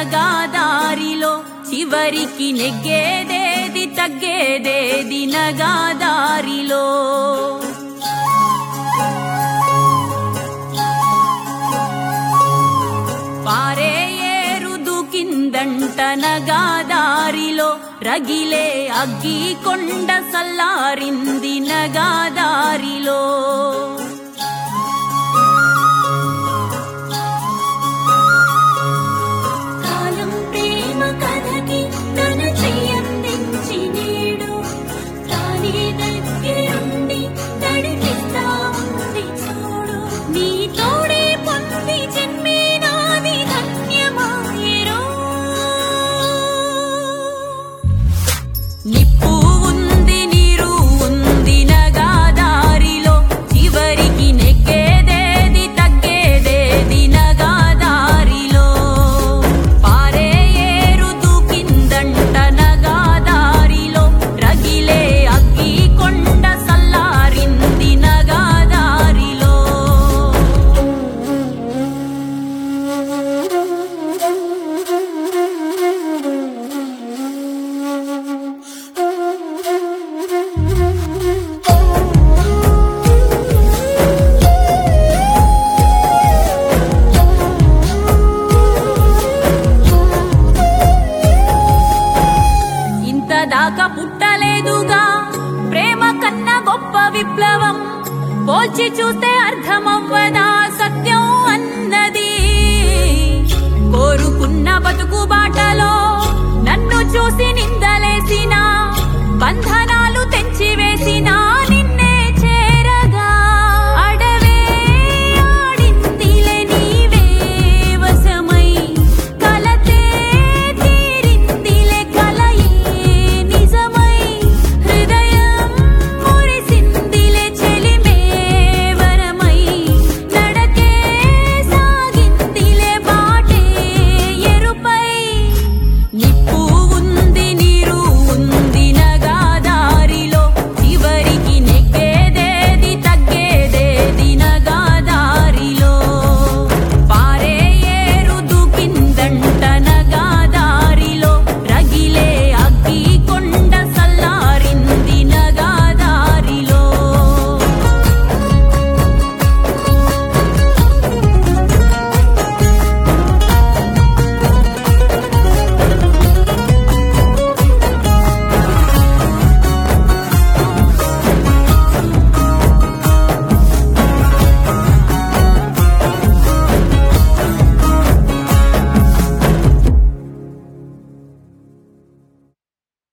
నగాదారిలో చివరికి నెగ్గేదేది తగ్గేదేది నగాదారిలో పారే ఏరు దూకిందంట నగాదారిలో రగిలే అగ్గి కొండ సల్లారింది నగాదారిలో కాలం ప్రేమ కథకి తన చెయ్యందించి నేడు తానే దగ్గరుండి నడిపిస్తా ఉంది చూడు నీ తోడే పొంది జన్మే నాది ధన్యమాయరో నిప్పు ఉంది నీరు ఉంది నగాదారిలో చివరికి నెగ్గేదేది తగ్గేదేది నగాదారిలో పారే ఏరు దూకిందంట నగాదారిలో రగిలే అగ్గి కొండ సల్లారింది నగాదారిలో ఇంత దాకా పుట్టలేదుగా ప్రేమ కన్నా గొప్ప విప్లవం పోల్చి చూస్తే అర్థమవ్వదా సత్యం అన్నది కోరుకున్న బతుకు బాటలో నన్ను చూసి నింద